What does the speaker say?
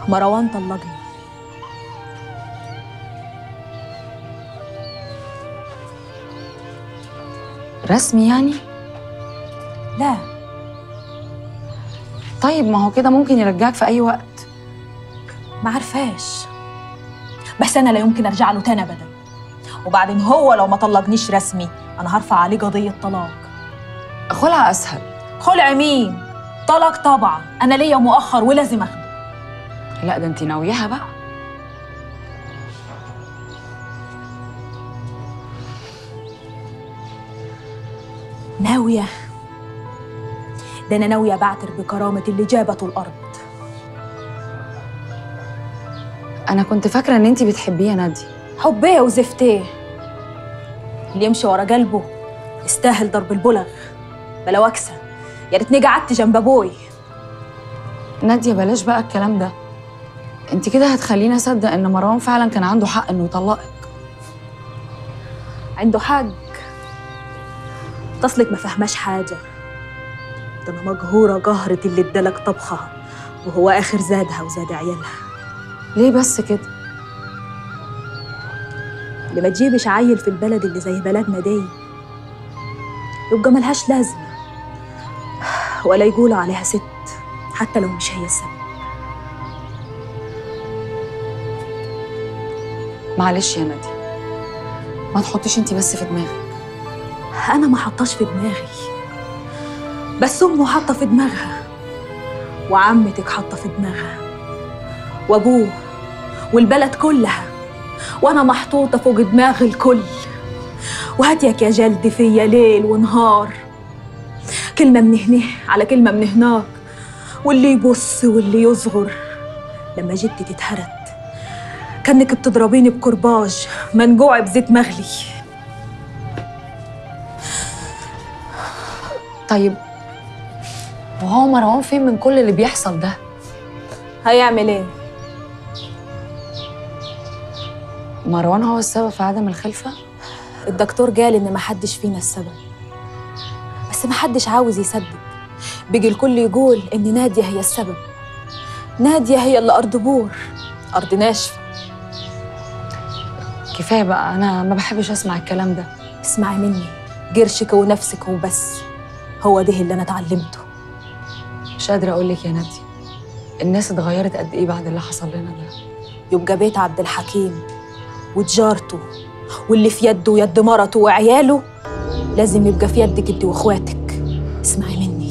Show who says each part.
Speaker 1: مروان طلقني
Speaker 2: رسمي يعني
Speaker 1: لا
Speaker 2: طيب ما هو كده ممكن يرجعك في اي وقت
Speaker 1: ما عرفاش بس انا لا يمكن ارجع له تاني ابدا وبعدين هو لو ما طلقنيش رسمي انا هرفع عليه قضيه طلاق
Speaker 2: خلع اسهل
Speaker 1: خلع مين طلاق طبعا انا ليا مؤخر ولازم اخده
Speaker 2: لا ده انت ناوياها بقى
Speaker 1: ناويه ده انا ناويه بعتر بكرامه اللي جابته الارض
Speaker 2: انا كنت فاكره ان انت بتحبيه يا نادي
Speaker 1: حبيه وزفتيه اللي يمشي ورا قلبه يستاهل ضرب البلغ بلا وكسه يا ريتني قعدت جنب ابوي
Speaker 2: نادية بلاش بقى الكلام ده انت كده هتخليني اصدق ان مروان فعلا كان عنده حق انه يطلقك
Speaker 1: عنده حق تصلك ما فهماش حاجة ده أنا مقهورة قهرة اللي ادالك طبخها وهو آخر زادها وزاد عيالها
Speaker 2: ليه بس كده
Speaker 1: اللي ما تجيبش عيل في البلد اللي زي بلدنا دي يبقى ملهاش لازمة ولا يقولوا عليها ست حتى لو مش هي السبب
Speaker 2: معلش يا نادي ما تحطيش انت بس في دماغك
Speaker 1: أنا ما حطاش في دماغي بس أمه حاطة في دماغها وعمتك حاطة في دماغها وأبوه والبلد كلها وأنا محطوطة فوق دماغ الكل وهاتيك يا جلد فيا ليل ونهار كلمة من هنا على كلمة من هناك واللي يبص واللي يصغر لما جدتي تتهرت كأنك بتضربيني بكرباج منجوع بزيت مغلي
Speaker 2: طيب وهو مروان فين من كل اللي بيحصل ده
Speaker 1: هيعمل ايه؟
Speaker 2: مروان هو السبب في عدم الخلفة
Speaker 1: الدكتور قال ان محدش فينا السبب بس محدش عاوز يصدق بيجي الكل يقول ان نادية هي السبب نادية هي اللي أرض بور أرض ناشفة
Speaker 2: كفاية بقى أنا ما بحبش أسمع الكلام ده
Speaker 1: اسمعي مني قرشك ونفسك وبس هو ده اللي أنا اتعلمته
Speaker 2: مش قادرة أقول لك يا نادي الناس اتغيرت قد إيه بعد اللي حصل لنا ده
Speaker 1: يبقى بيت عبد الحكيم وتجارته واللي في يده ويد مرته وعياله لازم يبقى في يد جدي واخواتك اسمعي مني